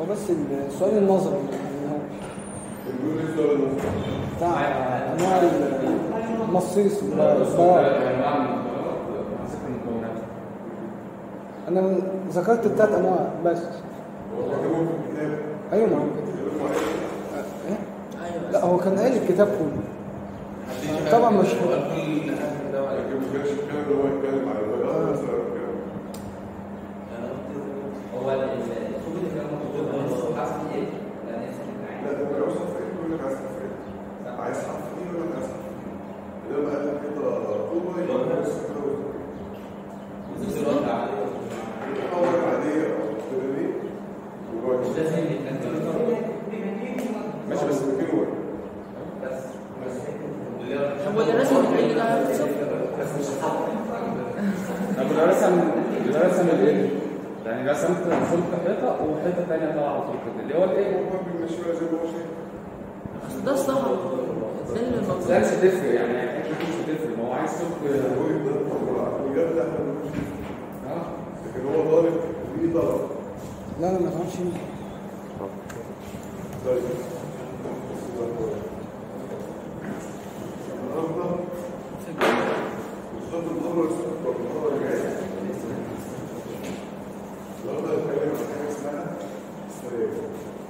هو بس السؤال النظري يعني هو بيقول ايه السؤال ده؟ بتاع انواع المصيص البياض انا ذكرت الثلاث انواع بس هو كاتبهم في الكتاب ايوه ما هو كده كاتبهم عليه إيه؟ ايوه لا هو كان قايل الكتاب كله طبعا مش لكن ما كانش الكلام اللي هو يتكلم على البياض بس الكلام هو الخطوط اللي كانت مكتوبه بس حصل ايه؟ لان لا ده لو صف ايه يقول لك عايز حرف ايه عايز حرف ايه يقول لك عايز حرف ايه ده بقى قال لك كده طوبه يبقى ده بس كده نفس الوقت عليه اول عاديه او تدريبيه مش وجوه لازم يتنزل ماشي بس مكانه واحد بس هو اللي رسم اللي ده هياخد صفر بس مش حق طب لو رسم لو رسم الايه؟ يعني رسمت رسمت حيطه وحيطه ثانيه طالعه فوق كده اللي هو الايه؟ هو بيمشيها زي ما هو شايف اصل ده الصح ده اللي ده المفروض مش هتفرق يعني الحته دي مش هتفرق ما هو عايز صفر هو يبدا بجد احنا بنمشي اه لكن هو ضارب وايه ضرب لا لا ما فهمش طيب النهارده بالظبط المره المره اللي جايه النهارده هنتكلم عن حاجه اسمها السلام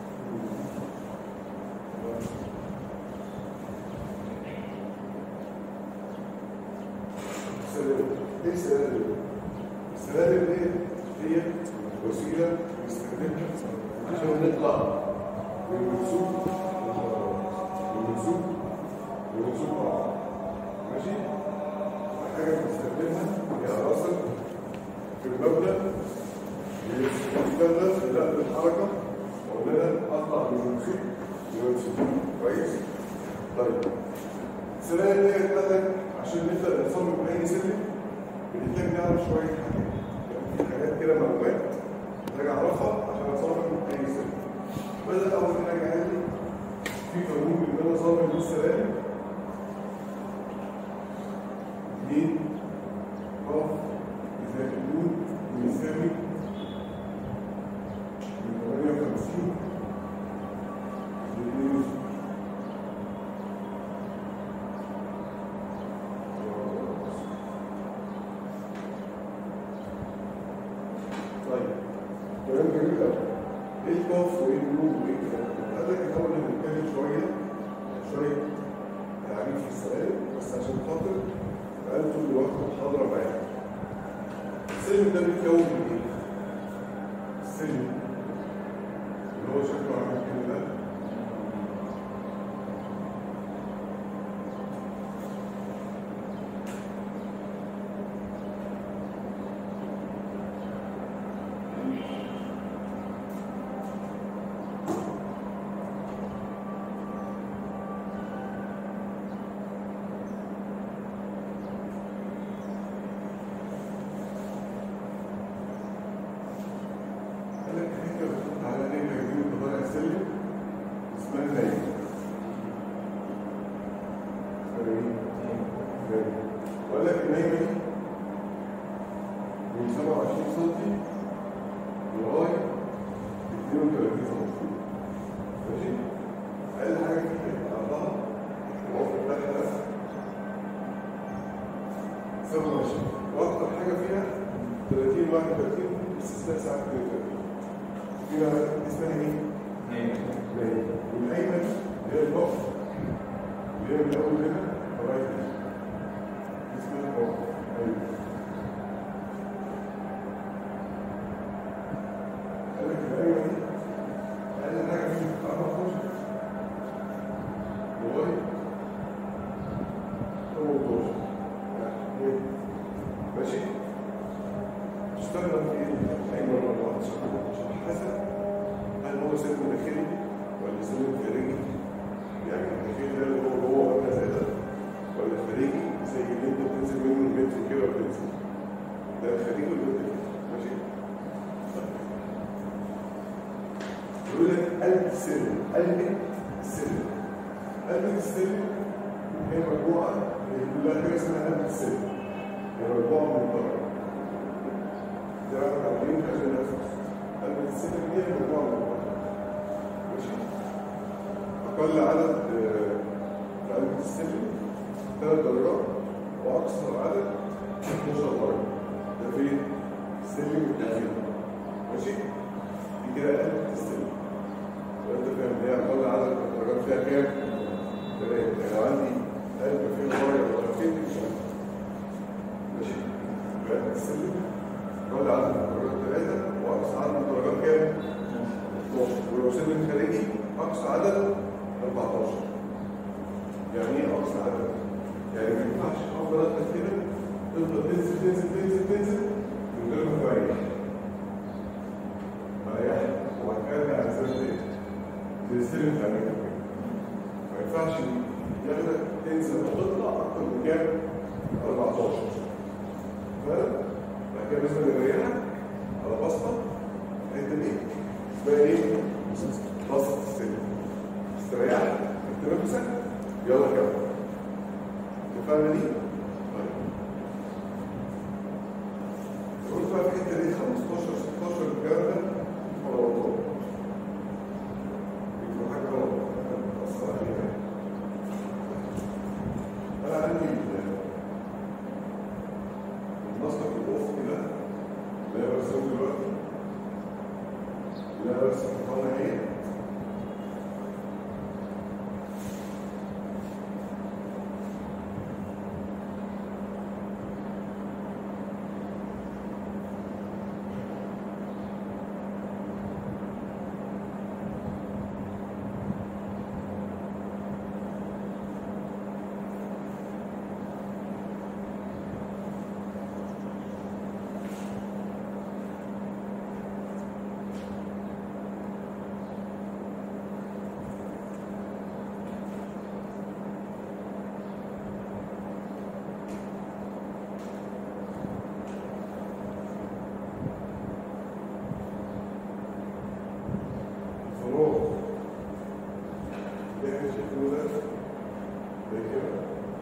السلام ايه السلام السلالم دي هي وسيله بنستخدمها عشان نطلع من منسوب من منسوب لمنسوب اخر ماشي حاجه بنستخدمها هي اصلا في المبدا بتستخدم في نقل الحركه وان انا اطلع من منسوب لمنسوب كويس طيب السلالم دي اتقالك عشان نبدا نصمم اي سلم بنحتاج نعرف شويه حاجات يعني في حاجات كده معلومات محتاج اعرفها عشان اصمم اي سلم بدأ اول حاجه عندي في قانون ان انا اصمم السلالم اتنين قاف اذا النون بيساوي من 58 ل 62 طيب كلام جميل قوي ايه الكاف وايه النون وايه الكلام ده قال لك الاول هنتكلم شويه شويه تعريف في السلام بس عشان خاطر قال طول الوقت محاضره معايا السلم ده بيتكون من ايه؟ السلم اللي هو شكله عامل كده ده قال لك حته بتحط على نجمه يمين بطلع السلم اسمها نايم اسمها ايه؟ نايم وقال لك النايمه دي من 27 سم لغايه 32 سم ماشي؟ اقل حاجه في عرضها الوقت بتاعها بس 27 واكتر حاجه فيها 30 31 استثناء ساعات 32 فيها اسمها ايه؟ نايم والايمن اللي هي الوقف اللي هي من اول هنا لغايه هنا اسمها الوقف ايوه قال لك الايمن دي اقل حاجه فيها 14 لغايه 18 يعني ماشي تستخدم في الايمن ولا عشان حسب هل هو سلم داخلي ولا سلم خارجي يعني الداخلي ده اللي هو جوه ولا زي ده ولا خارجي زي اللي انت بتنزل منه المتر كده وتنزل ده خارجي ولا داخلي ماشي يقول لك قلب السلم قلب السلم قلب السلم هي مجموعه كلها حاجه اسمها قلب السلم هي مجموعه من الضرب ده عاملين عشان نفس قلب السلم دي مجموعه من الضرب اقل عدد آه، في قلب السلم ثلاث درجات واكثر عدد 12 درجه ده فين؟ السلم الداخلي ماشي؟ دي كده قلب السلم يبقى انت فاهم هي اقل عدد الدرجات فيها كام؟ تمام يعني لو عندي قلب فيه درجه درجتين مش عارف. ماشي؟ يبقى السلم اقل عدد الدرجات ثلاثه واقصى عدد الدرجات كام؟ 12 ولو سلم خارجي اقصى عدد 14 يعني ايه اقصى عدد؟ يعني ما ينفعش افضل ادخل كده تفضل تنزل تنزل تنزل تنزل من غير ما تريح ريح وبعد كده ارجع انزل تاني تنزل تعمل كده ما ينفعش ياخدك تنزل وتطلع اكتر من كام؟ 14 فاهم؟ بعد كده لازم يريحك على بسطه الحته دي اسمها ايه؟ بسطه السلم استريح انت نفسك يلا كمل تفهم دي؟ طيب قلت بقى في الحته دي 15 16 الكلام ده غلط يبقى حاجه غلط بتأثر عليها انا عندي ال- المسلك الافقي ده اللي انا برسمه دلوقتي اللي انا برسم القناه اهي فروع ده احنا شايفينه ده ده كده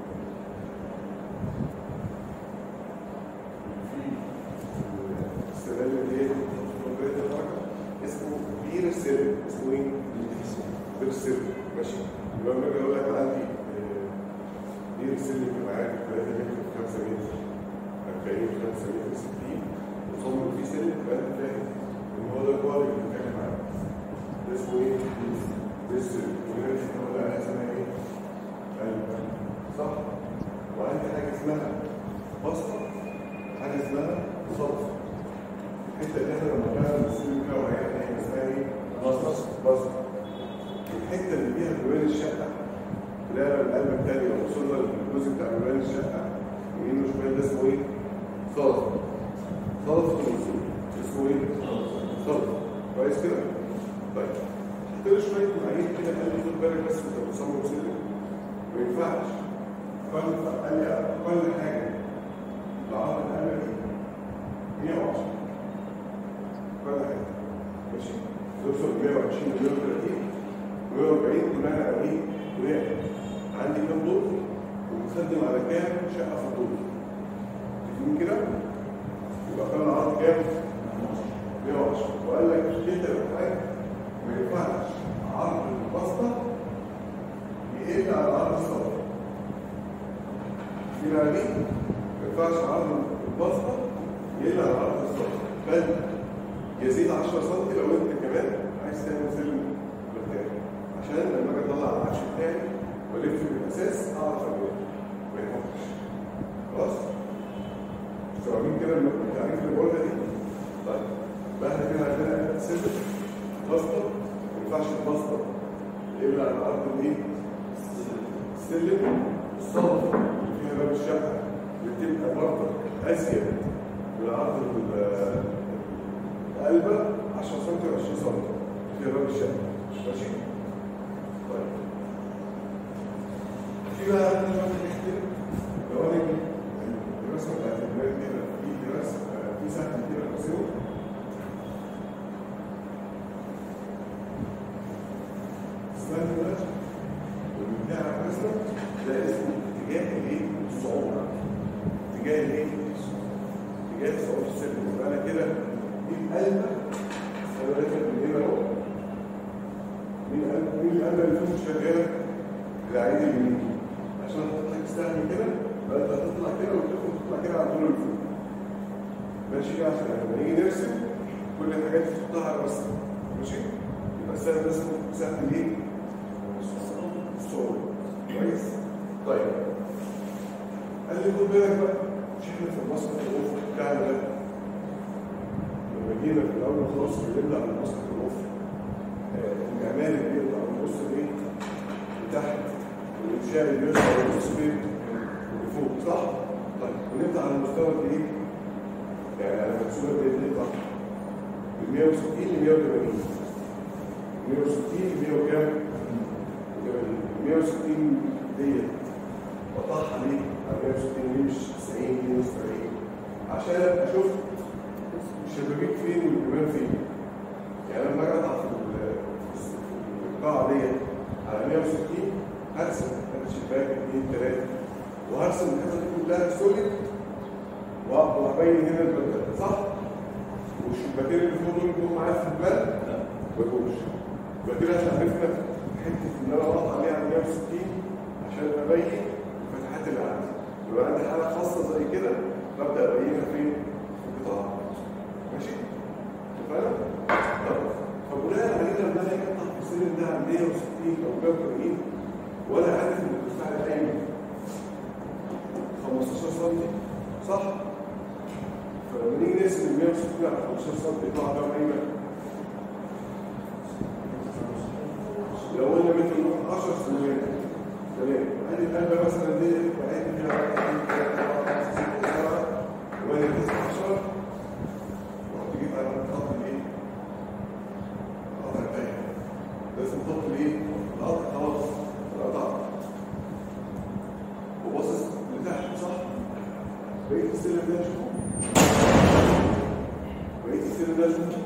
في السلالم دي منطقه الحركه اسمه بير السلم اسمه ايه؟ بير السلم ماشي يبقى لما اجي اقول لك عندي آه، بير السلم يبقى عارف 3 متر في 5 متر 40 في 5 متر 60 وصمم فيه سلم يبقى انت فاهم ان هو ده البعد اللي بنتكلم عنه ده اسمه ايه؟ بس وهنا احنا قلنا عليها اسمها ايه؟ قلب صح؟ وعندي حاجه اسمها بسطه حاجه اسمها صدف الحته اللي احنا لما بنعمل السلم كده وهي هي اسمها ايه؟ بسطه بسطه الحته اللي فيها بيبان الشقه اللي هي القلب التاني لو وصلنا للجزء بتاع بيبان الشقه يمين وشمال ده اسمه ايه؟ صدف صدف الوصول اسمه ايه؟ صدف كويس كده؟ طيب حط له شويه معايير كده قال لي خد بالك بس انت بتصمم سلم ما ينفعش قال قال لي اقل حاجه العرض القلب دي 110 اقل حاجه ماشي توصل 120 مليون 30 140 بناء على ايه؟ بناء عندي كام دور ومخدم على كام شقه في الدور تفهم كده؟ يبقى كان العرض كام؟ 110 وقال لك كده حاجه ما ينفعش عرض البسطه يقل على عرض الصدر كده عليه ما ينفعش عرض البسطه يقل على عرض الصدر بل يزيد 10 سم لو انت كمان عايز تعمل سلم مرتاح عشان لما اجي اطلع العفش بتاعي والف بالاساس اعرف اجيبه ما ينفعش خلاص فاهمين كده التعريف اللي بقولها دي طيب بقى احنا كده عندنا سلم بسطه ما ينفعش البسطه الا على الارض الايه؟ السلم الصدف اللي فيها باب الشقه اللي بتبقى برضه ازيد من عرض ال- القلبه 10 سم و 20 سم فيها باب الشقه ماشي؟ طيب في بقى عندنا شويه حاجات كده لو انا الرسمه بتاعت البلاد كده في رسم في سهم كده برسمه اسمها دلوقتي والبتاع الرسمه ده اسمه اتجاه الايه؟ الصعوبه اتجاه الايه؟ اتجاه صعوبه السلم يبقى انا كده دي القلبه انا راكب من هنا اهو مين قال مين اللي قال الفلوس شغاله؟ العيد اليمين عشان تطلع تستعمل كده فانت هتطلع كده وتدخل تطلع كده على طول الفلوس ماشي كده عشان لما نيجي نرسم كل الحاجات دي تحطها على الرسم ماشي يبقى السهم ده اسمه سهم ايه؟ الصور كويس طيب قال لي خد بالك بقى مش احنا في المسرح الافق بتاعنا ده لما جينا في الاول خالص اتكلمنا عن المسرح الافق آه، المعماري اللي بيقطع النص ايه لتحت والانشاء اللي بيقطع النص فين لفوق صح؟ طيب ونبدا على المستوى الايه؟ يعني على المنسوبه دي بنقطع من 160 ل 180 160 ل 100 وكام؟ 160 ديت بقطعها ليه؟ على 160 ليه مش 90 ليه مش 70 عشان ابقى شفت الشبابيك فين والجبال فين يعني لما اجي اقطع في ال- في القاعه ديت على 160 هرسم ثلاث شباك اثنين ثلاثه وهرسم الحته دي كلها سوليد وهبين هنا البلد صح؟ والشباكين اللي فوق دول جم معايا في البلد؟ لا ما جوش يبقى كده احنا عرفنا حته ان انا اقطع عليها على 160 عشان ابين الفتحات اللي عندي يبقى عندي حاله خاصه زي كده ببدا ابينها فين؟ في القطاع ماشي؟ اتفقنا؟ طب فبناء عليه لما انا اقطع في السلم ده على 160 او 180 وانا عارف ان الارتفاع الايمن 15 سم صح؟ فلما نيجي نقسم ال 160 على 15 سم يطلع كام ايمن؟ لو قلنا متر نروح 10 سنوات تمام ادي القلبه مثلا دي وادي فيها 1 2 3 4 5 6 7 وادي 19 رحت جيت على الخط الايه؟ القطع الثاني لازم تحط الايه؟ القطع خلاص القطع وباصص لتحت صح؟ بقيت السلم ده شوفه بقيت السلم ده شوفه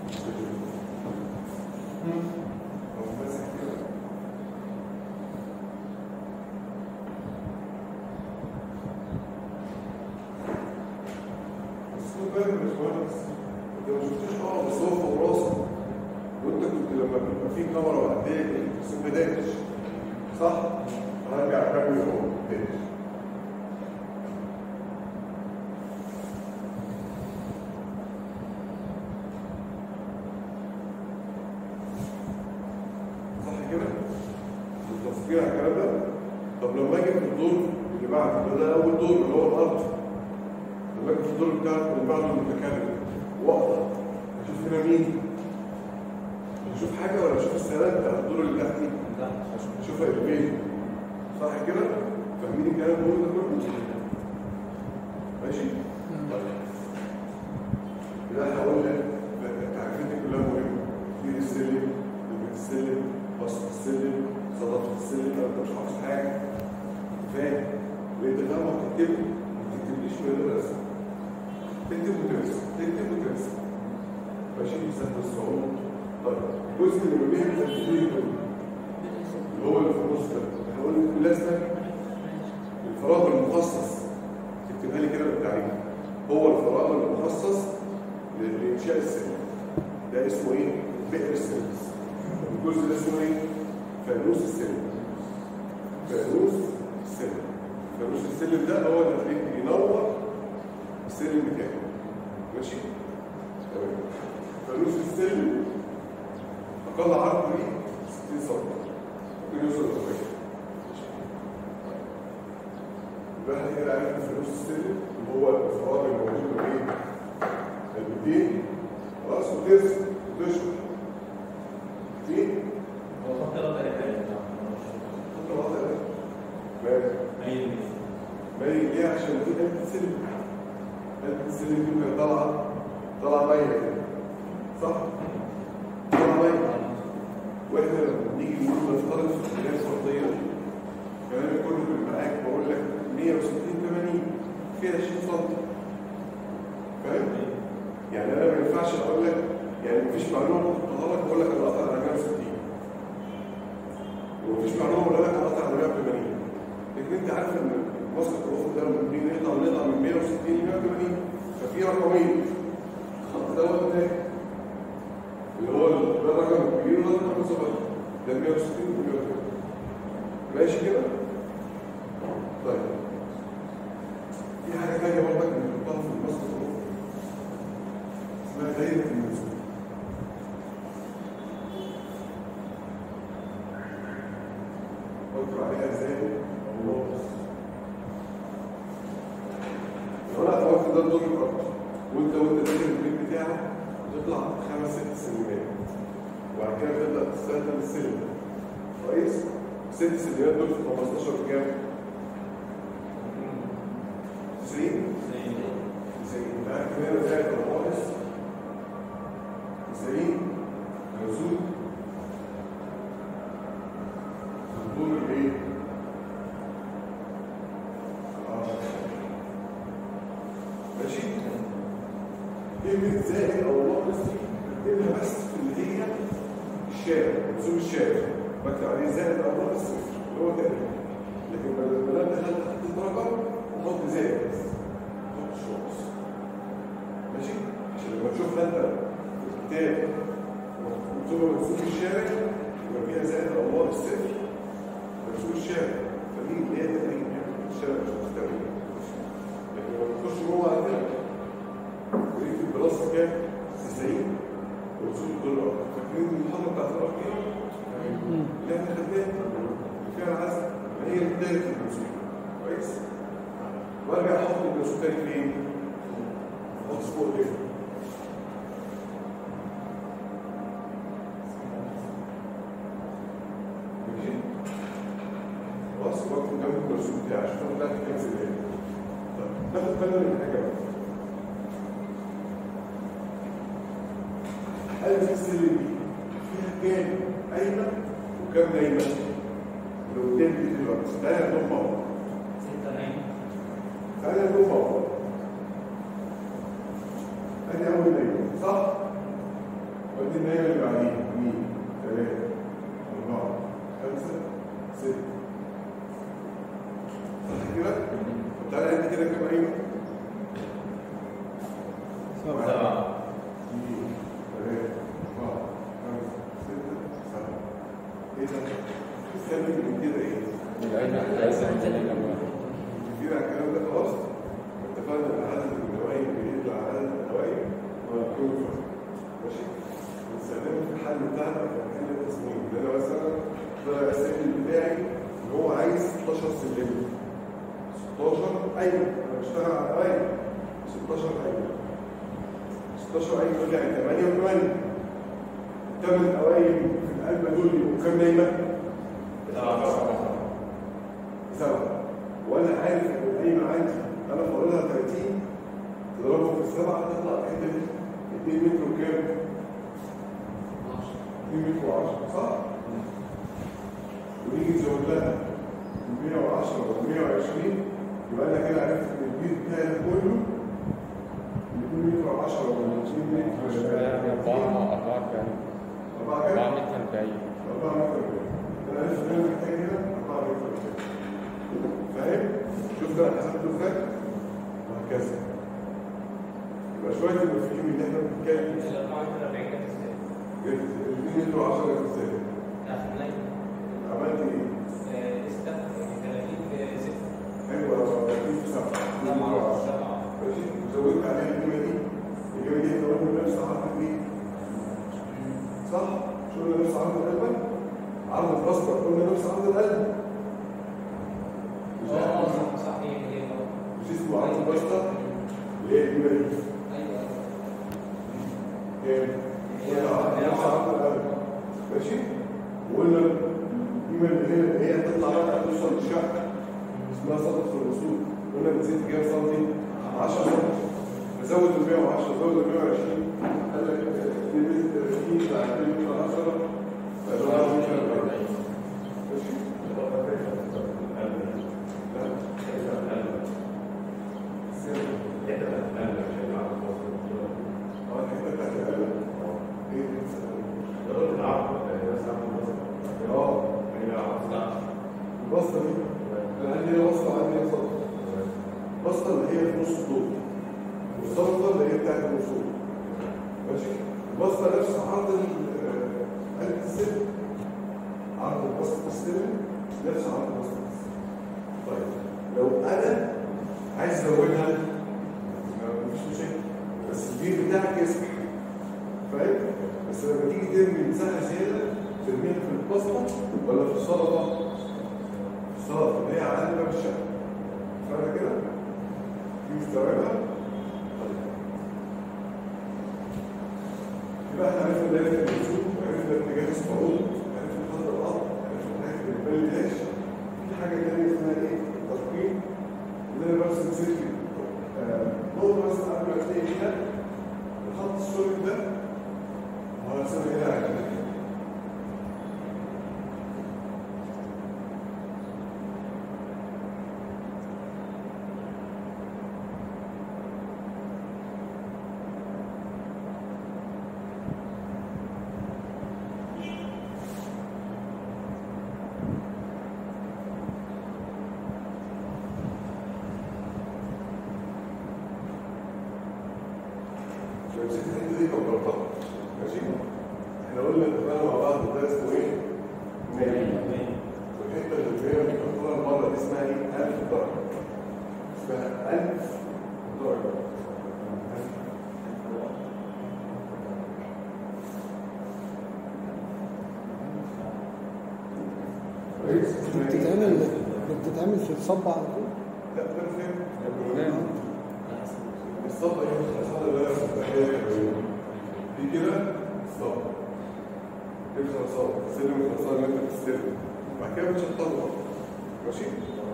هو ماسك كده بس خد بالك يا باشمهندس انت ما شفتوش اه بس هو فوق راسه وانت كنت لما بيبقى في كاميرا وعديك بس ما بداتش صح؟ هرجع اكمل اهو ما بداتش صح كده؟ التصفير على الكلام ده طب لما اجي في الدور اللي بعده ده اول دور اللي هو الارض لما اجي في الدور بتاع اللي بعده المتكلم واقطع اشوف هنا مين؟ اشوف حاجه ولا اشوف السلام بتاع الدور اللي تحتي؟ اشوف البيت صح كده؟ فاهمين الكلام اللي بقوله ده كله؟ ماشي؟ طيب يبقى احنا قلنا التعريفات دي كلها مهمه في السلم لما السلم بسط السلم صدفة السلم لو انت مش حافظ حاجه فاهم وانت فاهم وتكتبه ما تكتبليش من غير رسم تكتب وترسم تكتب وترسم ماشي سهل الصعود طيب الجزء اللي ما بين التكتيك اللي هو اللي في النص ده احنا قلنا لازم الفراغ المخصص تكتبها لي كده بالتعريف هو الفراغ المخصص ل- لانشاء السلم ده اسمه ايه؟ بئر السلم الجزء ده اسمه ايه؟ فانوس السلم فانوس السلم فانوس السلم ده هو اللي هتلاقيه بينور السلم بتاعه ماشي؟ تمام فانوس السلم اقل عرضه ايه؟ 60 سم ممكن يوصل ل 40 يبقى احنا كده عرفنا فانوس السلم اللي هو الفراغ الموجود ما بين البيتين خلاص وترسم وتشرح دي هو خط الأرض اللي حاجة خطوه واحده بس. ماشي أي باين ليه عشان دي قلب السلم قلب السلم دي كانت طالعه طالعه باينه كده صح؟ طالعه باينه واحنا لما نيجي نقول نفترض في الخلايا الفرديه كلامي كله بيبقى معاك بقول لك 160 80 فيها 20 سم فاهم؟ يعني انا ما ينفعش اقول لك يعني مفيش معلومه بحطها لك بقول لك انا قطع على 160 ومفيش معلومه بقول لك انا قطع على 180 لكن انت عارف ان مسقط الافق ده لما بنيجي نقطع ونقطع من 160 ل 180 ففي رقمين الخط دوت ده اللي هو ال- ده الرقم الكبير وده الرقم الصغير ده 160 و 180 ماشي كده؟ طيب في حاجة تانية برضك بنحطها في المسطر اسمها دايرة النزول بكتب عليها ازاي الله لو انا اتوقف ده الدور الاكبر وانت وانت داخل البيت بتاعك تطلع خمس ست سلمات وبعد كده تبدا تستخدم السلم كويس ست سلمات دول في 15 بكام؟ 90 90 معاك كمان زائد ناقص 90 نزول نزول الايه؟ آه. ماشي؟ كلمة زائد أو ناقص دي بكتبها بس في اللي هي الشارع رسوم الشارع بكتب عليه زائد أو ناقص صفر اللي هو تقريبا لكن لما أنا دخلت تحت الدرجة أحط زائد بس ما أحطش ناقص ماشي؟ عشان لما تشوف أنت في الكتاب مكتوبة رسوم الشارع يبقى فيها زائد أو ناقص صفر رسوم الشارع فدي اللي هي تقريبا الشارع مش مستوي لكن لما تخش جوه عندنا ويكتب بلس كام؟ 90 ورسوم الدولار فاكرين المحاضره بتاعت الارقام؟ اللي احنا خدناها فيها العزم ما هي بدايه الرسوم كويس؟ وارجع احط الرسوم تاني فين؟ احط فوق كده ماشي؟ خلاص واكتب جنب الرسوم بتاعي عشان اخد بالك كام سنه طب ناخد بالنا من حاجه بقى ألف السلم دي فيها كام قايمة وكام نايمة؟ لو قدام دي دلوقتي تعالى نضم مع بعض تعالى نضم مع بعض أدي أول نايمة صح؟ وأدي النايمة اللي بعديها مين؟ ثلاثة أربعة خمسة ستة صح كده؟ طب تعالى عندي كده كام قايمة؟ سبعة استنى من كده ايه؟ العين لازم تلاقي كتير على الكلام ده خلاص اتفقنا ان عدد النوائب بيقل على عدد النوائب ويكون فرق ماشي بنستخدمه في الحل بتاعنا في محل التصميم ده انا مثلا طلع السلم بتاعي ان هو عايز 16 سلم 16 ايوه انا بشتغل على نوائب 16 ايوه 16 ايوه دول يعني 8 و8 الثمان قوايم في القلبه دول يبقوا كام نايمه؟ سبعة وانا عارف ان القايمه عندي انا فاضلها 30 تضربهم في السبعه تطلع الحته دي 2 متر وكام؟ 2 متر و10 صح؟ ونيجي نزود لها 110 و 120 يبقى انا كده عرفت ان البيت بتاعي ده كله 2 متر و10 ولا 2 متر أربعة أربعة كام؟ 4 كام؟ أربعة متر أربعين 4 متر انا عرفت ان انا محتاج هنا 4 متر فاهم؟ شفت انا حسبته ازاي؟ وهكذا يبقى شويه المفاهيم اللي احنا بنتكلم الاثنين متر و10 ازاي؟ عملت ايه؟ حلو انا في سبعه 2 متر و10 ماشي وزودت عليها القيمه دي القيمه دي احنا قلنا نفس عرض الايه؟ صح؟ مش قلنا نفس عرض القلب؟ عرض البسطه قلنا نفس عرض القلب مش مش اسمه عرض البسطه اللي هي القيمه دي كام؟ قلنا عرض نفس عرض القلب ماشي؟ وقلنا القيمه اللي هي اللي هي تطلع بقى توصل للشقه اسمها سقف الوصول قلنا بتزيد كام سنتي؟ 10 سنتي نزود ال 110 نزود ال 120 قال لك دي متر 30 بتاع 2 متر 10 بقى ده 10 متر 40 ماشي؟ اه الحته بتاعت القلب ايه اه البسطه دي انا عندي هنا بسطه وعندي هنا سطح البسطه اللي هي في نص الضوء والسلطه اللي هي بتاعت الوصول ماشي البسطه نفس عرض ال- علبه السلك عرض البسط السلم نفس عرض البسط طيب لو انا عايز ازودها ما- مفيش مشاكل بس البير بتاعك يسمح فاهم بس لما تيجي ترمي مساحه زياده ترميها في البسطه ولا في السلطه في السلطه اللي هي على باب الشقه فاهم كده دي مستوعبها طيب يبقى احنا عرفنا دايره الوصول وعرفنا اتجاه الصعود عرفنا خط الارض عرفنا حاجه بالبال داش في حاجه ثانيه اسمها ايه؟ التقويم اللي انا برسم سيركل آه، نقطه بس قبل ما تلاقي كده الخط السوري ده وهرسمه هنا على كده نمسك الحته دي كبرتها ماشي احنا قلنا اتفقنا مع بعض ده اسمه ايه؟ ميل والحته اللي هي بتكبرها المره دي اسمها ايه؟ 1000 درجه اسمها 1000 درجه كويس؟ اسمها إيه؟ بتتعمل بتتعمل في الصب على طول لا ده فين؟ تمام. الصبر ايه الصبر ده مستحيل دي كده الصبر كده خلصان سلم خلصان اللي انت بتستلم بعد كده بتشطبها ماشي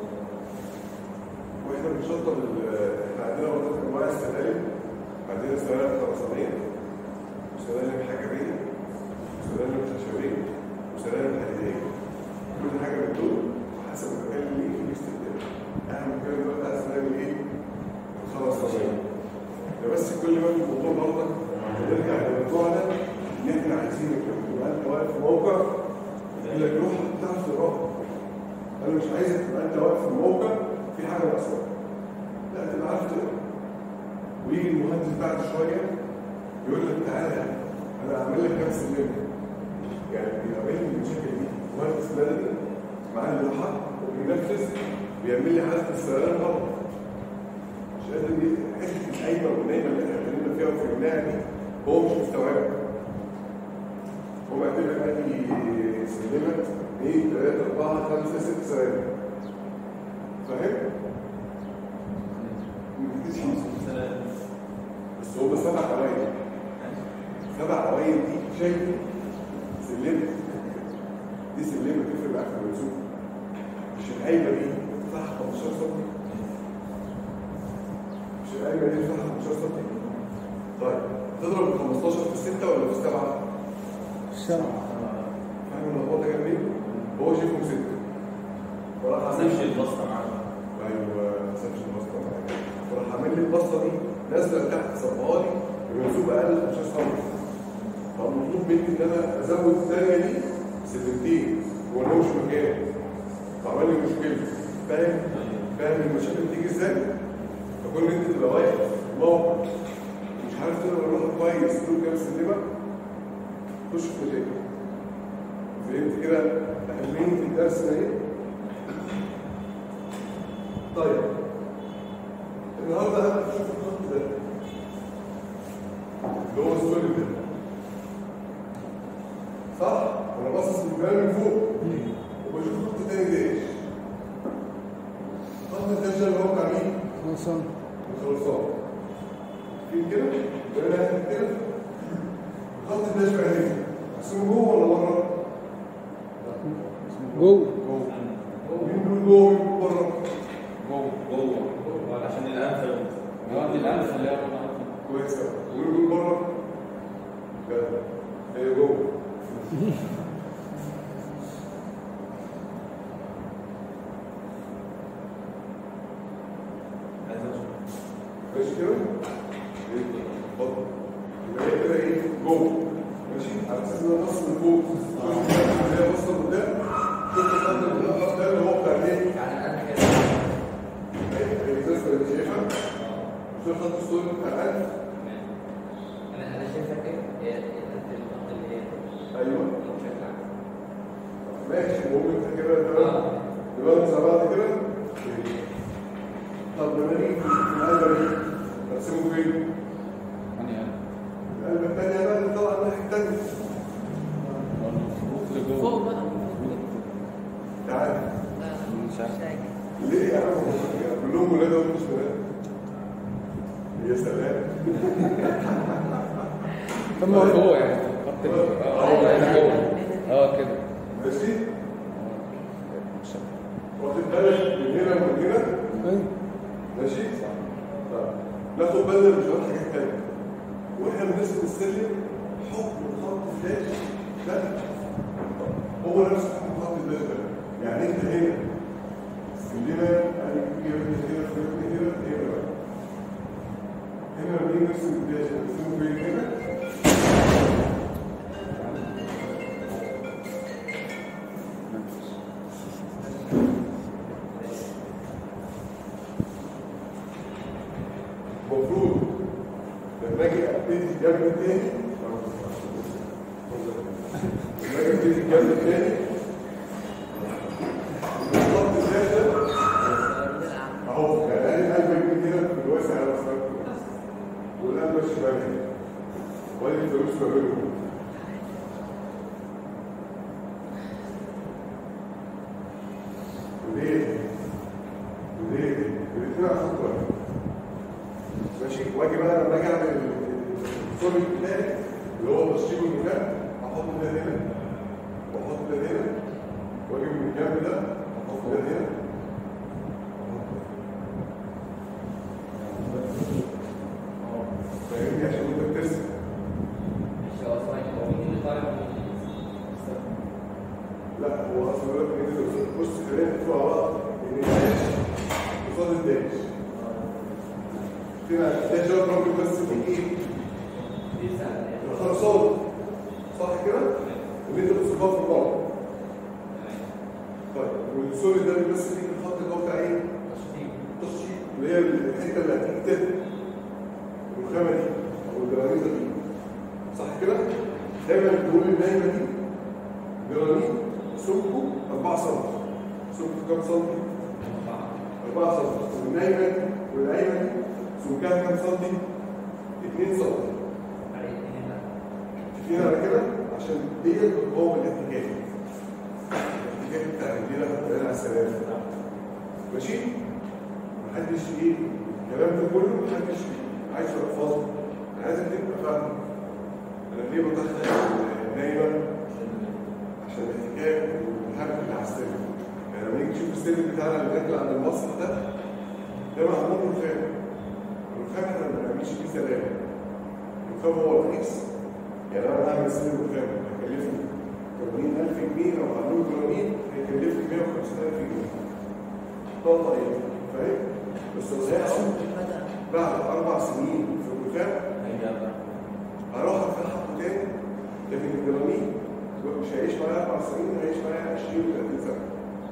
واحنا بنشطب ال- احنا عندنا برضه انواع السلالم عندنا سلالم خرسانيه وسلالم حجريه وسلالم خشبيه وسلالم حديديه كل حاجه من دول حسب المكان اللي يجي باستخدام اهم مكان دلوقتي عايز نعمل ايه؟ الخرسانيه ده بس كل ما الموضوع برضك نرجع لموضوعنا ان احنا عايزين تبقى انت واقف في موقع يقول لك روح بتعرف تقرا انا مش عايزك تبقى انت واقف في موقع في حاجه ناقصه لا تبقى عارف تقرا ويجي المهندس بعد شويه يقول لك تعالى انا اعمل لك كام سلم يعني بيقابلني المشاكل دي مهندس بلدي معاه اللوحه وبينفذ بيعمل لي حاله السلام غلط مش قادر دي حته القايمه والنايمه اللي احنا اتكلمنا فيها وفهمناها دي هو مش مستوعبها هو معتبر ادي سلمت 2 3 4 5 6 سلام فاهم؟ ما بتديش حاجة. بس هو سبع عوايد سبع عوايد دي شايفه سلمت دي سلمه تفرق معاك في الوزن مش القايمه دي صح 15 سم مش القايمه دي صح 15 سم طيب تضرب ال 15 في 6 ولا في 7 الشمع فاهم اللخبطه جايه منين؟ هو شايفهم 6 وراح عامل نمشي البسطة معانا ايوه ما سابش البسطه معايا وراح عامل لي البسطه دي نازله تحت صبها لي بمنسوب اقل من 15 سم فالمطلوب مني ان انا ازود الثانيه دي سلمتين هو ده مش مكان فعمل لي مشكله فاهم فاهم المشاكل بتيجي ازاي فكون انت تبقى واقف في موقع مش عارف تقرا اللغه كويس تقول كام سلمه خش في مشاكل فهمت كده اهميه الدرس ده ايه طيب النهارده انا بشوف الخط ده اللي هو السوري ده صح؟ انا باصص للجبال من فوق وبشوف خط تاني داش خط الداش ده اللي هو بتاع مين؟ خلصان الخرسان في كده؟ ده انا هكتب كده خط الداش بقى هنا اسمه جوه ولا بره؟ جوه مين بيقول جوه ومين بيقول بره؟ جوه جوه عشان الأنف يودي الأنف اللي هو كويس أوي. ومين بيقول بره؟ كده هي جوه ماشي كده؟ اتفضل يبقى هي كده ايه؟ جوه ماشي؟ على اساس ان انا بص من فوق اللي هي بص قدام شوف الخط اللي بيقف ده اللي هو بتاع ايه؟ يعني انا كده ايه الريزستور اللي شايفها؟ شوف خط الصوت بتاع الألف انا انا شايفها كده هي هي نفس الخط اللي هي ايوه بشكل عام ماشي ممكن كده تمام دلوقتي زي بعض كده طب لما نيجي في القلب دي نرسمه فين؟ يعني القلب الثانية بقى اللي طالعة الناحية الثانية اللي فوق جوه بقى تعالى مش عارف ليه يا عم كلهم ولاد ومش بنات يا سلام طب ما هو فوق يعني خط ال- اه هو هنا جوه اه كده ماشي مش عارف. واخد بالك من هنا ومن هنا ايوه ماشي طيب ناخد بالنا من شويه حاجات تانية واحنا بنرسم السلم حكم الخط فلاش ده هو نفس حكم خط الفلاش ده يعني انت هنا عندنا يعني في هنا هنا في هنا هنا هنا بقى هنا لما نيجي نرسم الفلاش نرسمه فين هنا المفروض لما اجي ابتدي الجنب الثاني لما اجي ابتدي الجنب الثاني الخط الفلاش ده اهو يعني انا قلبي يكون كده في الواسع على مصر والقلب الشمال هنا وادي الفلوس ما بينهم وليه وليه الاثنين على خط واحد ماشي واجي بقى لما اجي اعمل الصوب الثاني اللي هو تشطيب المكان احط ده هنا واحط ده هنا واجي من الجنب ده احط ده هنا فاهمني عشان انت بترسم لا هو اصلا بيقول لك ان انت بص خلينا نشوف مع بعض ان الداش قصاد الداش كده الداش ده ممكن بس من ايه؟ الخرسانه صح كده؟ اللي انت بتصبها في بعض طيب والسوري ده بيمثل فيك الخط اللي هو بتاع ايه؟ التشطيب اللي هي الحته اللي هتيجي تاني الرخامه دي او الجرانيزه دي صح كده؟ دايما بنقول النايمه دي جرانيت سمكه 4 سم سمكه كام سم؟ 4 سم والنايمه والايمن سمكها كام سم؟ 2 سم فيها على كده عشان ديت بتقوم الاحتكاك الاحتكاك بتاع الرجاله بتاع على السلام ماشي؟ محدش ايه الكلام ده كله محدش عايز يحفظه انا عايزك تبقى فاهم انا ليه بدخل النايمه عشان الاحتكاك والحركه اللي على السلم يعني لما نيجي نشوف السلم بتاعنا اللي داخل عند المسرح ده ده معمول رخام الرخام احنا ما بنعملش فيه سلام الرخام هو الرئيس يعني انا هعمل سلم رخام هيكلفني 80000 جنيه او هعمله جرانيت هيكلفني 150000 جنيه طاقه ايه فاهم بس لو هيحصل بعد اربع سنين في الرخام هروح افتحه تاني لكن الجرانيت مش هيعيش معايا اربع سنين هيعيش معايا 20 و 30 سنه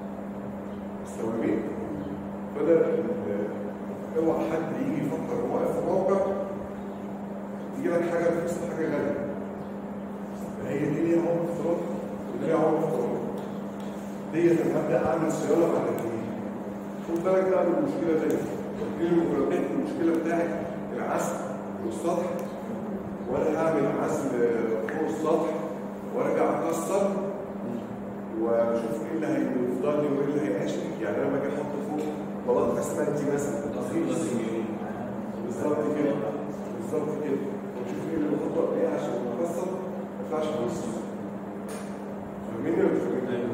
مستوعبين؟ فده ال- اوعى حد يجي يفكر هو واقف في موقع تيجي لك حاجه تحس حاجه غاليه هي دي ليها عمر افتراضي ودي ليها عمر افتراضي ديت انا هبدا اعمل صيانه بعد قد ايه؟ خد بالك بقى من مشكله تانيه دي المجربات المشكله بتاعت العزل والسطح وانا هعمل عزل فوق السطح وارجع اكسر واشوف ايه اللي هيفضل لي وايه اللي هيعيشني يعني انا باجي احط فوق بلاط اسمنتي مثلا تخليص بالظبط كده بالظبط كده واشوف ايه اللي بحطه ايه عشان لما اكسر ما يطلعش بص فاهميني ولا مش فاهميني؟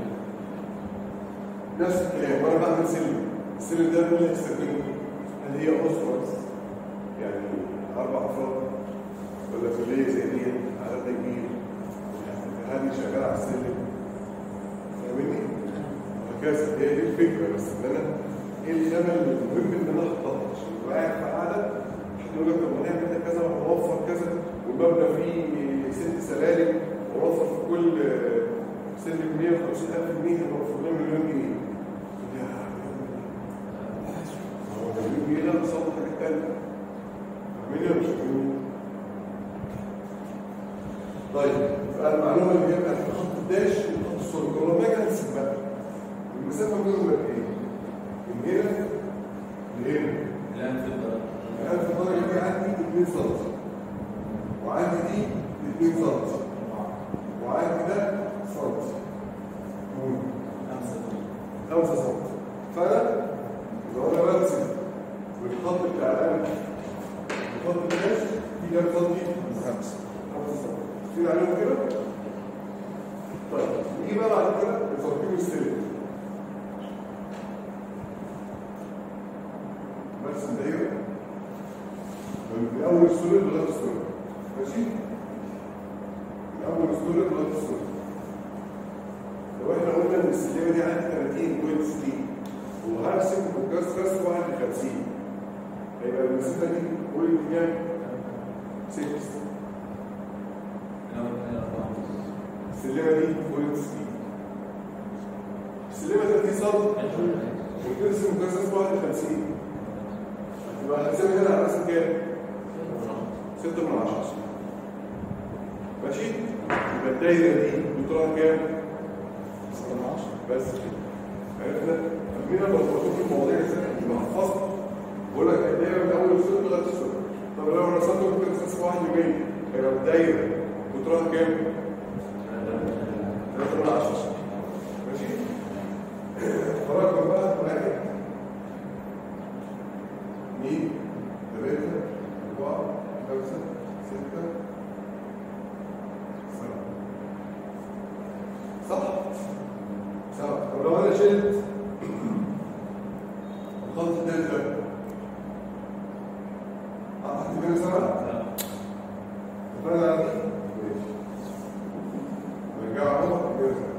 نفس الكلام وانا بعمل سلم السلم ده مين اللي هيستخدمه؟ هل هي اسره بس؟ يعني اربع افراد ولا كليه زي دي عدد كبير هذه شغاله على السلم فاهمني؟ وهكذا هي دي الفكره بس ان انا ايه الخامه المهم ان انا احطها عشان تبقى قاعد في قاعده حد يقول لك طب ما نعمل ده كذا ونوفر كذا والمبنى فيه ست سلالم ونوفر في كل سلم 150000 جنيه هنوفر لنا مليون جنيه يا هو مليون جنيه ده بيصور حاجات تانيه فاهمني ولا مش فاهمين؟ طيب فالمعلومه اللي هي بتاعت خط الداش وخط السور لما باجي انسب بقى المسافه بينهم قد ايه؟ من هنا لهنا الآن في الدرجة الان في الدرجه دي عندي 2 سم وعندي دي 2 سم وعندي ده سم مم. خمسة 5 سم فانا لو انا برسم بالخط بتاع القلم الخط الكاش في كام سم؟ 5 5 سم كتير عليهم كده؟ طيب نيجي بقى بعد كده لترتيب السلم برسم دايره من اول السلم لغايه السلم ماشي؟ من اول السلم لغايه السلم لو احنا قلنا ان السلمه دي عندي 30 بوينت 60 وهرسم مقياس رسم 51 هيبقى المسافه دي بوينت كام؟ 6 السلمه دي بوينت 60 السلمه 30 سم وترسم مقياس رسم 51 يبقى هنقسمها هنا على رسم كام؟ 6 من 10 ماشي؟ يبقى الدايره دي بتروح كام؟ 6 من 10 بس كده عرفنا؟ فاهمين لما بشوف المواضيع ازاي؟ يبقى حفظت بقول لك الدايره من اول الصفر لغايه الصفر طب لو رسمت ممكن ترسم واحد يومين هيبقى الدايره بتروح كام؟ 3 من 10 ماشي؟ فرقم بقى واحد اثنين ثلاثة أربعة خمسة ستة سبعة صح؟ سبعة طب لو أنا شلت الخط الثالث ده أحط كده سبعة؟ اتفقنا على دي؟ ماشي نرجع على كده سبعة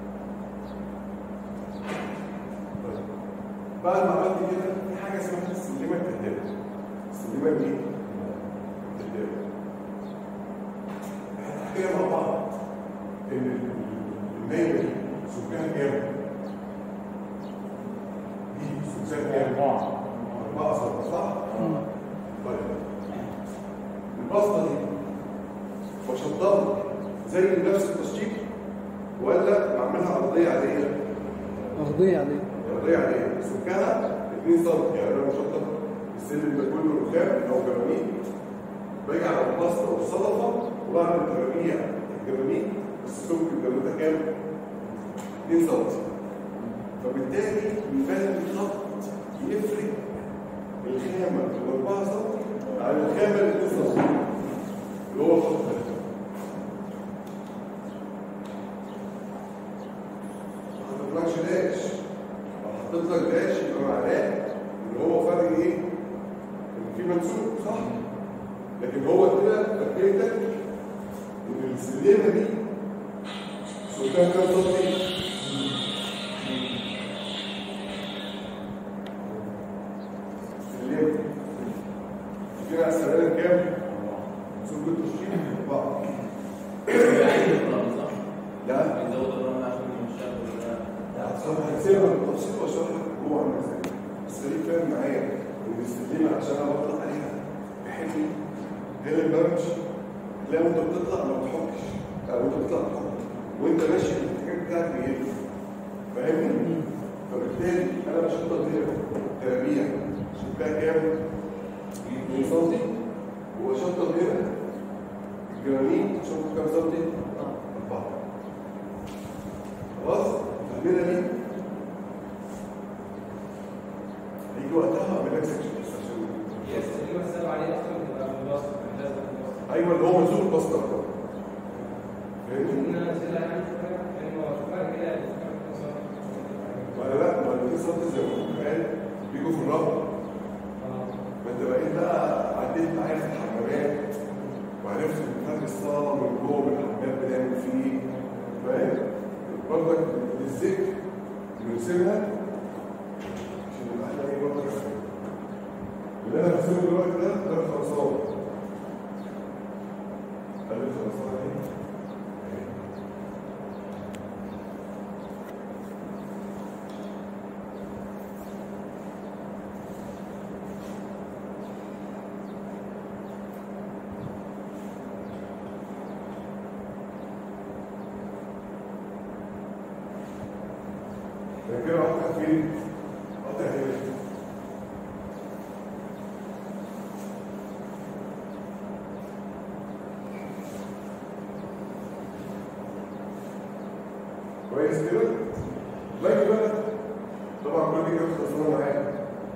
طيب. بعد ما عملت كده في حاجه اسمها السلمه الكدابه السلمه دي الكدابه احنا حكينا مع بعض ان النايمه دي سكانها كام؟ دي سكانها كام؟ أربعة أربعة صفر صح؟ طيب البسطة دي بشطبها زي نفس التشطيب ولا بعملها أرضية عادية؟ أرضية عليه الريع عليه سمكها 2 سم يعني انا مشطب السلم ده كله رخام او جرانيت باجي على البسطه والصدفه وبعمل تجاريع الجرانيت بس سمك الجرانيت كام؟ 2 سم فبالتالي لازم الخط يفرق الخامه ال 4 سم عن الخامه ال 2 سم اللي هو الخط ده ما حطيتلكش داش لو حطيت لك داش يبقى معناه ان هو فرق ايه؟ ان في منسوب صح؟ لكن هو كده تربيتك ان السلمه دي سلطان كام سنتي؟ سلمه كده على السلالم كام؟ سلك التشكيل أربعة لا هنسيبها بالتفصيل واشرح لك هو عامل ازاي بس خليك فاهم معايا ان السلمه عشان انا بطلع عليها بحلمي غير البرج لا وانت بتطلع ما بتحكش او انت بتطلع بتحك وانت ماشي الاتجاه بتاعك بيلف فاهمني؟ فبالتالي انا بشطب هنا ترابيع شبكها كام؟ 2 سم وبشطب هنا الجرانيت شوف كام سم؟ 4 خلاص؟ فاهمينها دي؟ هيجي وقتها اعمل لك سكشن بس عشان ايوه اللي هو منسوب البسطه فاهمني؟ ولا لا ما اللي صوت زي ما قال بيجوا في الرهبه ما انت بقيت بقى عديت معايا في الحمامات وعرفت ان فرق الصاله من جوه من الحمام بنعمل فيه ايه فاهم؟ برضك للذكر بنرسمها عشان يبقى احنا ايه برضك اللي انا برسمه دلوقتي ده ده خرسانه ده الخرسانه ايه؟ يعني كده قطع فين؟ قطع هنا كويس كده؟ باجي بقى طبعا كل دي كانت خلصانه معايا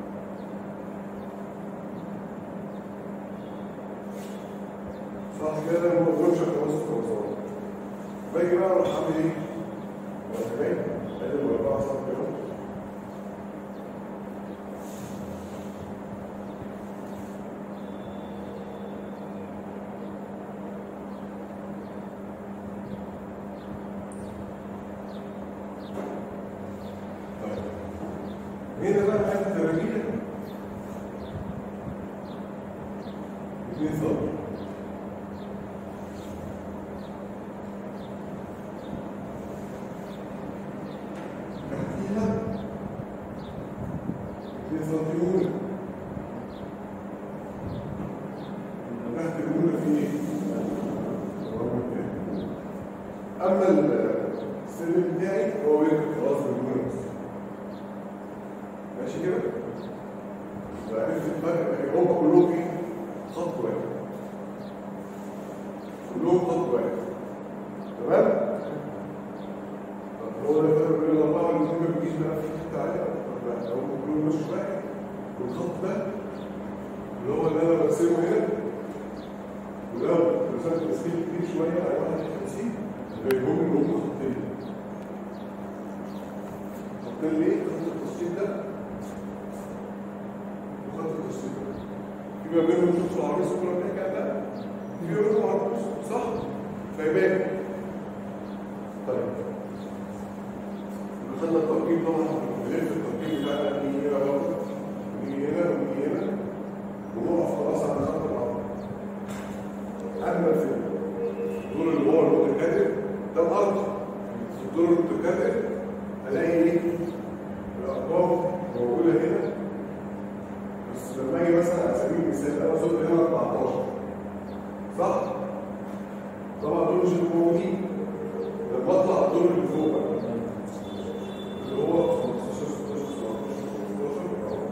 صح كده ما بقولش خلاص خلصانه باجي بقى اروح اعمل ايه؟ وانا باجي ادي الاربعه صح كده طيب هنا بقى حته تربيه اثنين صفر تحتيها اثنين صفر اولى تحت الاولى في ايه؟ اما السلم بتاعي هو بيركب خلاص بالجنون ماشي كده؟ فعرفت الفرق بين هم كلهم ايه؟ خط واحد كلهم خط واحد تمام؟ طب هو ده الفرق بين الاربعه والاثنين ما بيجيش بقى في حته عاليه طب لا هم كلهم مش واحد والخط ده اللي هو اللي انا برسمه هنا ولو رسمت تسليم كبير شويه على 51 بينهم ان هم خطين خطين ليه؟ خط التسليم ده وخط التسليم ده في ما بينهم شوط العريس كنا بنحكي عن ده في بينهم عريس صح؟ فيبان طيب دخلنا التركيب طبعا غير التركيب بتاعنا نيجي هنا برضه ونيجي هنا ونيجي هنا ونقف خلاص على خط العرض اما في الدور اللي هو المتكرر ده الارض في الدور المتكرر هلاقي ايه الارقام موجوده هنا بس لما اجي مثلا على سبيل المثال انا وصلت هنا 14 صح؟ طبعا دول مش هيبقوا موجودين لما اطلع الدور اللي فوق بقى اللي هو 15 16 17 18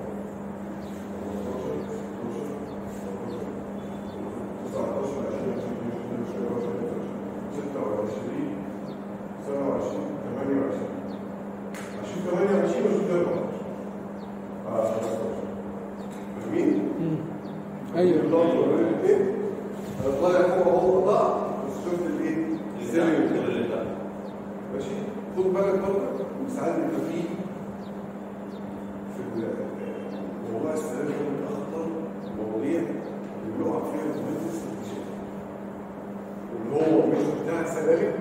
ايوه ماشي خد بالك برضه ساعات بيبقى فيه في ال- موضوع السلام ده من اخطر المواضيع اللي بيقع فيها المهندس الاكتشاف اللي هو مش بتاع سلالم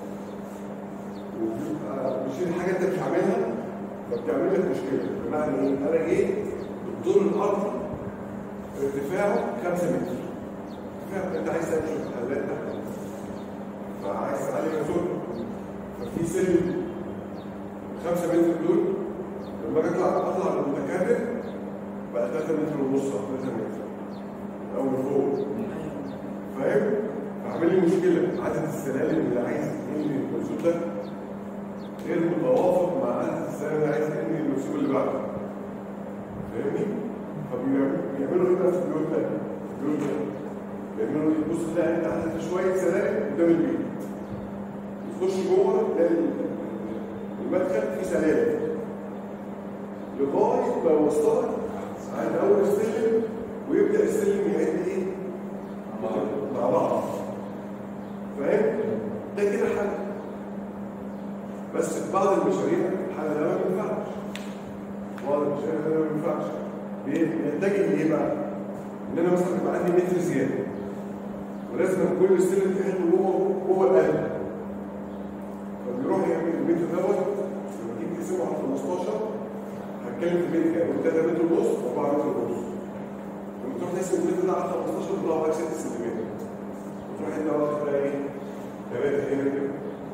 وبيبقى مش الحاجه انت بتعملها فبتعمل لك مشكله بمعنى ايه؟ انا جيت الدور الارضي ارتفاعه 5 متر ارتفاعه انت عايز تعمل شويه حلات تحت فعايز تعلي مسؤول ففي سلم 5 متر دول لما اجي اطلع اطلع للمتكرر بقى 3 متر ونص او 3 متر او لفوق فاهم؟ فعامل لي مشكله عدد السلالم اللي عايز ينهي المنسوب ده غير متوافق مع عدد السلالم اللي عايز ينهي المنسوب اللي بعده فاهمني؟ فبيعملوا ايه بقى في البيوت ده؟ البيوت ده بيعملوا ايه؟ بص تلاقي انت عندك شويه سلالم قدام البيت تخش جوه تلاقي المدخل فيه سلالم لغايه ما يوصلك عند اول السلم ويبدا السلم يعد ايه؟ مع بعض فاهم؟ ده كده حل بس في بعض المشاريع الحل ده ما بينفعش بعض المشاريع ده ما بينفعش بي- بيتجه لايه بقى؟ ان انا مثلا يبقى عندي متر زياده ولازم كل السلم في حته جوه جوه القلب فبيروح يعمل المتر دوت لما تيجي تقسمه على 15 هتكلم في متر يعني 3 متر ونص و4 متر ونص لما تروح تقسم المتر ده على 15 بيطلع معاك 6 سنتيمتر وتروح انت واخد بقى ايه؟ 3 هنا كده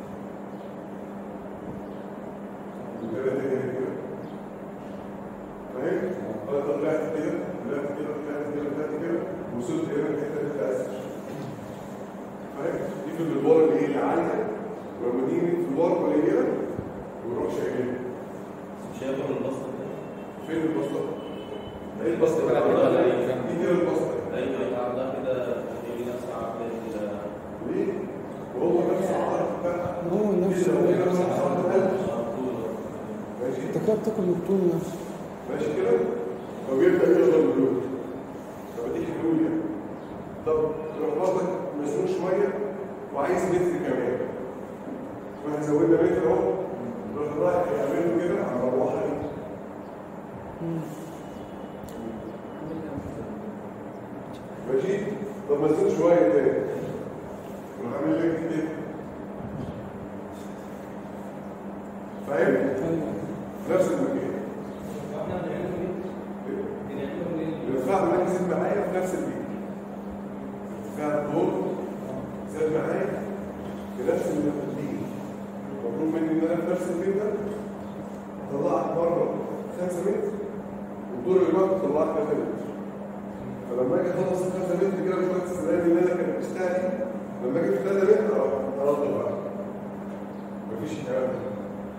وثلاثة هنا كده فاهم؟ انا طلعت كده طلعت كده طلعت كده طلعت كده وصلت هنا الحته اللي انت عايز فاهم؟ دي في الادوار اللي هي العاليه ولما تيجي في الادوار قليله ويروح شايلها هياكل البسط فين البسطه؟ ايه البسطه؟ كده ولا إيه؟ دي كده البسطه ايوه يبقى عندها كده يجي نفس عقل ليه؟ وهو نفس العرض بتاع هو نفس هو نفس العرض القلب ماشي انت كده بتاكل الطول نفسه ماشي كده فبيبدا يغضب اللون طب دي حلول يعني طب لو برضك مسنون شويه وعايز متر كمان واحنا زودنا متر اهو نروح رايح يعمله كده على المروحه دي ماشي طب مسنون شويه تاني نروح عامل لك كده فاهم؟ نفس المكان واحنا بنعمله ايه؟ بنعمله ايه؟ الارتفاع ده زاد معايا في نفس البيت ارتفاع الدور زاد معايا في نفس البيت مطلوب مني ان انا في نفس البيت ده طلعت بره 5 متر والدور اللي بعده طلعت 3 متر فلما اجي اخلص ال 5 متر كده شويه السلالم اللي انا كانت بتشتغل لما اجي في 3 متر اروح ارد بقى مفيش الكلام ده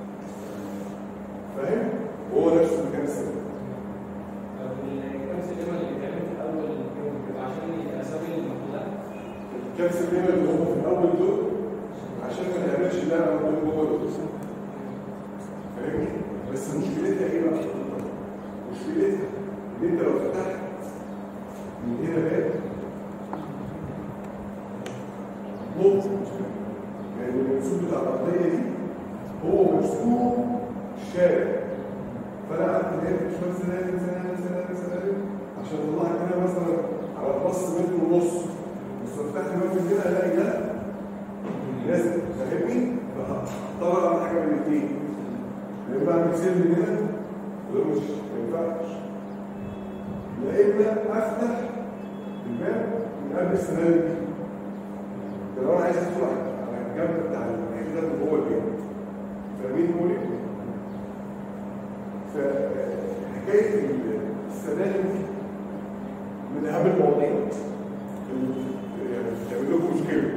فاهم؟ وهو نفس المكان السليم طب الكام سلمه اللي بيتعمل في الاول يوم بيبقى عشان يبقى سابق المحلات الكبس الدايما اللي هو في الاول دول عشان ما نعملش ده على طول جوه دول فاهمني بس مشكلتها ايه بقى مشكلتها ان انت لو فتحت من هنا باب نقطة يعني المنسوب بتاع الارضيه دي هو مرسوم الشارع فانا قعدت هنا شويه سلالم سلالم سلالم سلالم عشان اطلع كده مثلا على البص متر ونص بس لو فتحت باب من كده الاقي ده لازم فاهمني؟ فهضطر اعمل حاجه من الاثنين يا اما اعمل سلم هنا وده مش ما ينفعش يا اما افتح الباب من قبل السلالم دي ده لو انا عايز ادخل على على الجنب بتاع الحته ده اللي جوه البيت فاهمين بقول ايه؟ فحكايه السلالم دي من اهم المواضيع اللي يعني بتعمل لكم مشكله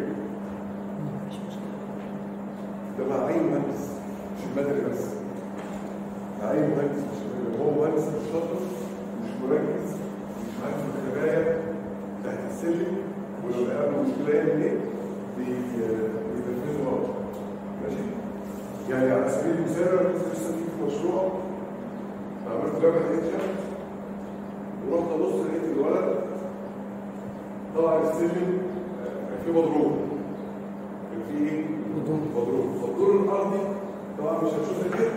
ده مع اي مهندس مش المدني بس مع اي مهندس مش المدني. هو مهندس مش شاطر مش مركز مش عارف الخبايا تحت السلم ولو لقى له مشكله يعمل ايه؟ بي- بينفذه غلط ماشي؟ يعني على سبيل المثال انا كنت لسه في مشروع عملت جامعه اتشا ورحت ابص لقيت الولد طلع السلم آه، كان فيه مضروب كان فيه ايه؟ مضروب. مضروب فالدور الارضي طبعا مش هتشوف كده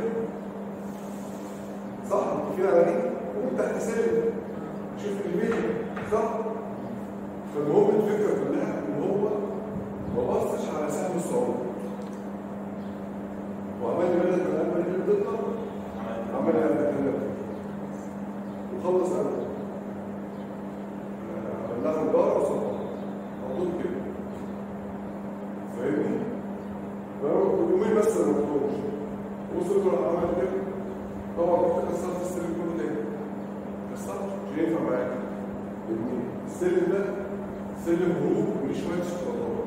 صح كده على دي ومن تحت سلم شوف البيت صح فالمهم الفكره كلها ان هو ما بصش على سهم الصعود وعمل لي بدل ما الامل اللي بتطلع عمل لي بدل وخلص انا عمل لها الدار وصلها على طول كده فاهمني؟ فهو يومين بس ما مطلوبش وصلت راح عمل كده طبعا رحت كسرت السلم كله تاني كسرت مش هينفع معاك لان السلم ده سلم هروب ولشويه اشتراطات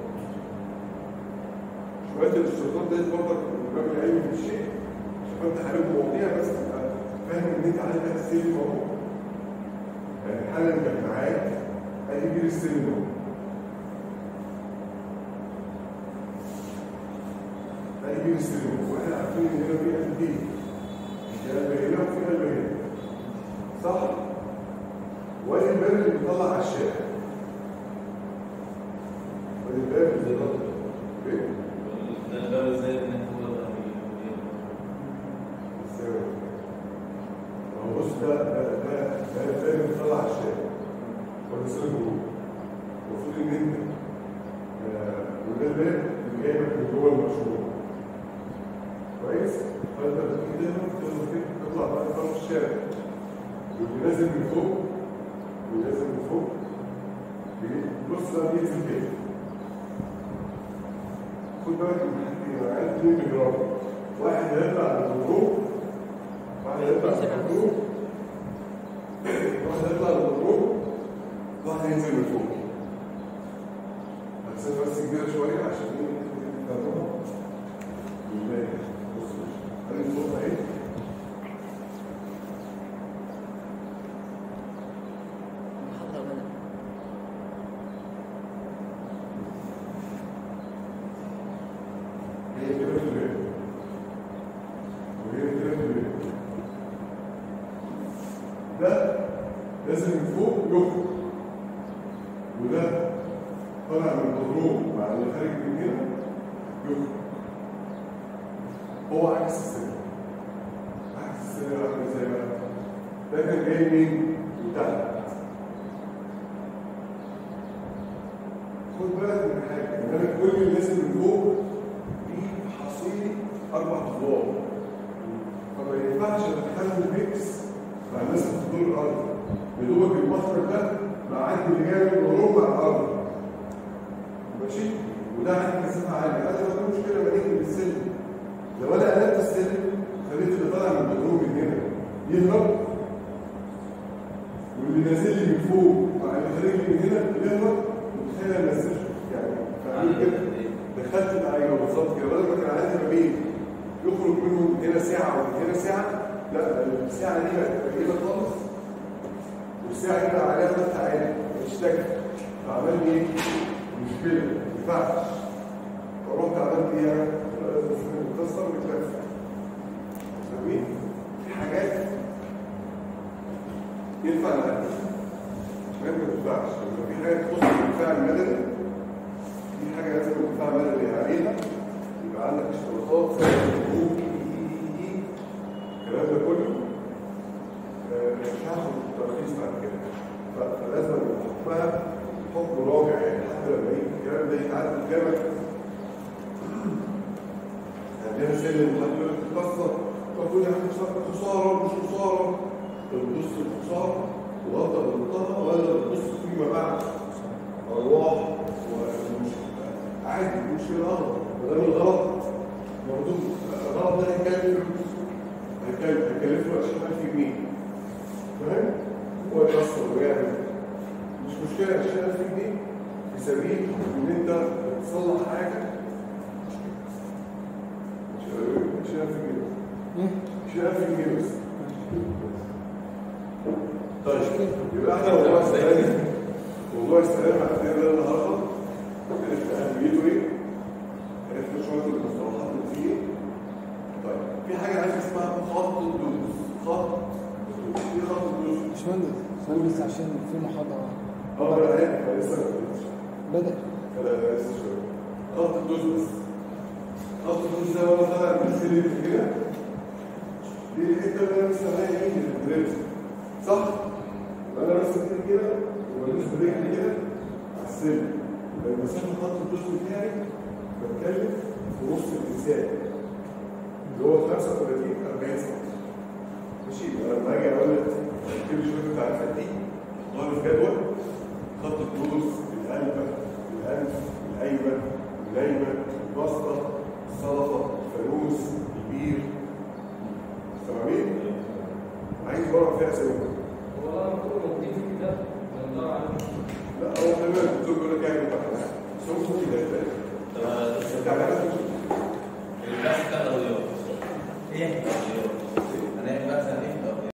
شويه الاشتراطات ديت برضك من باب العلم في الشيء عشان انت حابب مواضيع بس تبقى فاهم ان انت عندك السلم اهو يعني حالا كان معاك ادي بير السلم اهو ادي بير السلم واحنا عارفين ان هنا في قلبين في قلب هنا وفي قلب هنا صح؟ وادي الباب اللي بيطلع على الشارع وادي الباب اللي بيطلع ايه؟ ده الباب ازاي ان هو ده ازاي؟ ما هو بص ده ده ده ده الباب اللي بيطلع على الشارع وده سلم جروب المفروض ان انت آه، وده الباب اللي جايبك من جوه المشروع كويس؟ فانت بتيجي تهرب تهرب كده تطلع بقى تطلع في الشارع واللي نازل من فوق واللي نازل من فوق بص ده بينزل كده خد بالك من حاجتين انا عايز اتنين بجرام واحد هيطلع من الغروب واحد هيطلع من الغروب واحد هيطلع من الغروب واحد هينزل من فوق هتسيب بس كبيرة شوية عشان ايه تفهموها بالله بص ادي الفوق اهي هي كده في البيت وهي كده في البيت ده لازم من فوق يخرج وده طالع من الغضروف مع اللي خارج من هنا يخرج هو عكس السن عكس السن عامل ازاي بقى ده كان جاي منين؟ من تحت خد بالك من حاجه ان انا كل الناس اللي فوق دي حصيلي اربع ادوار فما ينفعش اتخلى الميكس مع الناس اللي في الدور الارضي بدوبك المخرج ده معدي اللي جاي من الغروب مع الارض ماشي وده عندي مسافه عاليه انا ما عنديش مشكله لما نيجي بالسلم لو انا قلبت السلم خليت اللي طالع من الغروب من هنا يهرب واللي نازل لي من فوق مع اللي خارج لي من هنا يهرب متخيل انا نزلت يعني فعمل كده دخلت الايوه بالظبط كده بدل ما كان عندي ما بين يخرج منهم هنا ساعه وهنا ساعه لا الساعه دي بقت قليله خالص والساعه دي بقى عليها ضغط عالي اشتكى فعمل لي ايه؟ مشكله ما ينفعش فرحت عملت ايه انا؟ مكسر ومتكسر فاهمين؟ في حاجات ينفع نعملها حاجات ما تنفعش لما في حاجه تخص الدفاع المدني في حاجه لازم الدفاع المدني عليها يبقى عندك اشتراطات زي الحقوق الكلام ده كله آه، مش هاخد ترخيص بعد كده ف- فلازم حكمها حكم راجع يعني حتى لما يجي الكلام ده يتعدل قدامك عندنا سلم حد يقول لك تكسر تقول يا عم خساره مش خساره تبص الخساره وغلطه غلطها ولا تبص فيما بعد ارواح ومش عادي مش غلط ما دام الغلط مردود الغلط ده هيكلف هيكلف هيكلف له 20000 جنيه فاهم؟ هو يكسر ويعمل مش مشكله 20000 جنيه في سبيل ان انت تصلح حاجه مش 20000 جنيه 20000 جنيه بس طيب يبقى احنا موضوع السلام موضوع السلام عندنا ده النهارده عرفت اهميته ايه؟ عرفت شويه المصطلحات اللي فيه طيب في حاجه عايز اسمها خط الدروس خط الدروس ايه خط الدروس؟ باشمهندس باشمهندس عشان في محاضرة اه انا عارف انا لسه ما بدأتش. بدأ انا لسه شويه خط الدروس بس خط الدروس ده وانا طالع من السلم كده دي الحته اللي انا بسميها ايه؟ الدريبس صح؟ انا بس كده كده وبدوس برجلي كده على السلم لما مسافه خط الدوس بتاعي بتكلم في نص الانسان اللي هو 35 40 سم ماشي يبقى لما اجي اقول لك اكتب لي شويه التعريفات دي حطها في جدول خط الدوس القلبه الانف الايمن الايمن البسطه السلطه الفانوس البير تمامين عايز بره فيها سوي هو ده المفروض موجودين في الكتاب بندور عليه لا هو تمام الدكتور بيقول لك يعني بقى بس هو ممكن ده